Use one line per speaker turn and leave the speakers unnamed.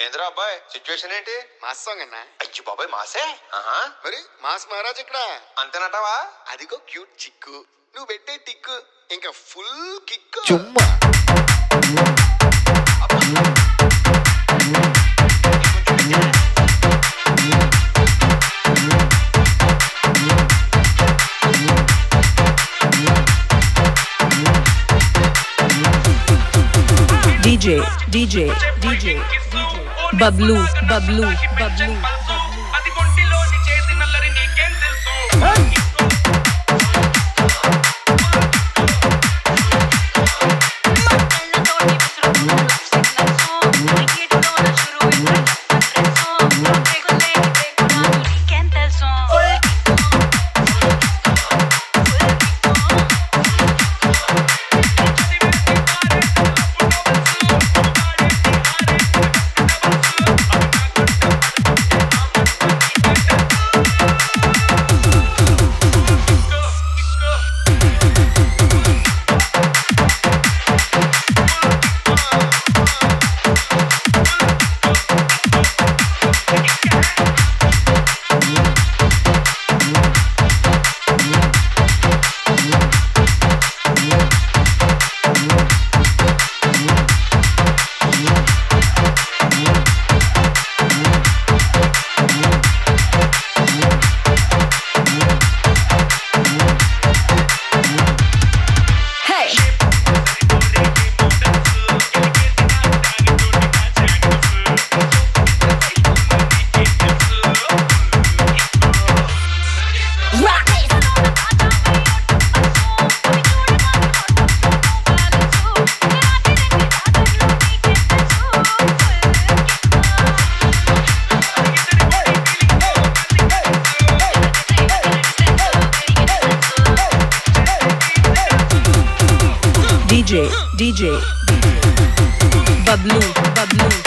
ఏంద్రా అబ్బాయి సిచ్యువేషన్ ఏంటి
మాస్ సాంగ్ అన్నా
అచ్చి బాబాయ్ మాసే ఆహా
మరి మాస్ మహారాజ్ ఇక్కడ
అంతేనటావా
అదిగో క్యూట్ చిక్కు నువ్వు పెట్టే టిక్కు ఇంకా ఫుల్ కిక్
చుమ్మా
DJ, DJ, DJ, Bablu, Bablu, Bablu.
అది ఒంటిలోని చేసి నల్లరి నీకేం తెలుసు
Hey! DJ, DJ, Bablu, Bablu,